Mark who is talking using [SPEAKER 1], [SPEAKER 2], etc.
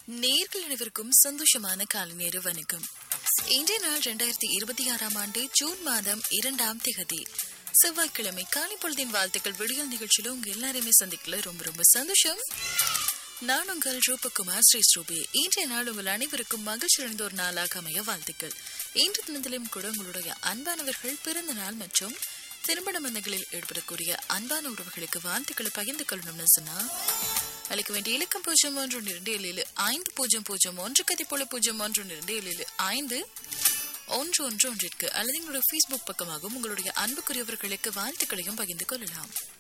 [SPEAKER 1] நேர்கள் அனைவருக்கும் சந்தோஷமான காலை நேர வணக்கம் இன்றைய நாள் இரண்டாயிரத்தி இருபத்தி ஆறாம் ஆண்டு ஜூன் மாதம் இரண்டாம் திகதி செவ்வாய்க்கிழமை காலை பொழுதின் வாழ்த்துக்கள் விடியல் நிகழ்ச்சியில உங்க எல்லாரையுமே சந்திக்கல ரொம்ப ரொம்ப சந்தோஷம் நான் உங்கள் ரூபகுமார் ஸ்ரீ ஸ்ரூபி இன்றைய நாள் உங்கள் அனைவருக்கும் மகிழ்ச்சி நிறைந்த ஒரு நாளாக அமைய வாழ்த்துக்கள் இன்று தினத்திலும் கூட உங்களுடைய அன்பானவர்கள் பிறந்த நாள் மற்றும் திருமண பந்தங்களில் ஈடுபடக்கூடிய அன்பான உறவுகளுக்கு வாழ்த்துக்களை பகிர்ந்து கொள்ளணும்னு சொன்னா அளிக்க வேண்டிய இலக்கம் பூஜ்ஜியம் ஒன்று ஒன்று இரண்டு ஏழு ஏழு ஐந்து பூஜ்ஜியம் பூஜ்ஜியம் ஒன்று கதிப்போல பூஜ்ஜியம் ஒன்று ஒன்று இரண்டு ஏழு ஏழு ஐந்து ஒன்று ஒன்று ஒன்றிற்கு அல்லது எங்களுடைய ஃபேஸ்புக் பக்கமாகவும் உங்களுடைய அன்புக்குரியவர்களுக்கு வாழ்த்துக்களையும் பகிர்ந்து கொள்ளலாம்